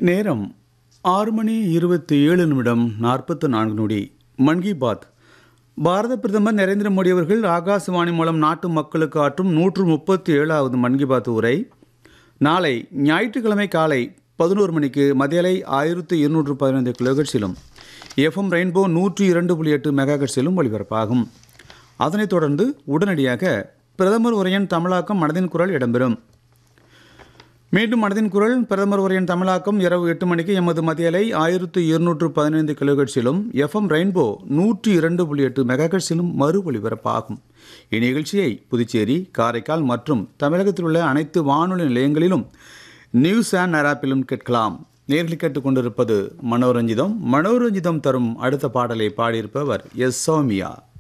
நேரம் ஆறு மணி இருபத்தி ஏழு நிமிடம் நாற்பத்து நான்கு நொடி மன் கி பாத் பாரத பிரதமர் நரேந்திர மோடி அவர்கள் ஆகாசவாணி மூலம் நாட்டு மக்களுக்கு ஆற்றும் நூற்று முப்பத்தி ஏழாவது மன் கி பாத் உரை நாளை ஞாயிற்றுக்கிழமை காலை பதினோரு மணிக்கு மதியலை ஆயிரத்து இருநூற்று பதினைந்து கிலோகட்ஸிலும் எஃப்எம் ரெயின்போ நூற்றி இரண்டு புள்ளி எட்டு மெகாகட்ஸிலும் ஒளிபரப்பாகும் அதனைத் தொடர்ந்து உடனடியாக பிரதமர் உரையின் தமிழாக்கம் மனதின் குரல் இடம்பெறும் மீண்டும் மனதின் குரல் பிரதமர் உரையின் தமிழாக்கம் இரவு எட்டு மணிக்கு எமது மதியலை ஆயிரத்து இருநூற்று பதினைந்து கிலோகட்ஸிலும் எஃப்எம் ரெயின்போ நூற்றி இரண்டு புள்ளி எட்டு மெகாகட்ஸிலும் மறு ஒலிபரப்பாகும் இந்நிகழ்ச்சியை புதுச்சேரி காரைக்கால் மற்றும் தமிழகத்தில் உள்ள அனைத்து வானொலி நிலையங்களிலும் நியூஸ் அண்ட் ஆப்பிலும் கேட்கலாம் நேரில் கேட்டுக்கொண்டிருப்பது மனோரஞ்சிதம் மனோரஞ்சிதம் தரும் அடுத்த பாடலை பாடியிருப்பவர் எஸ் சௌமியா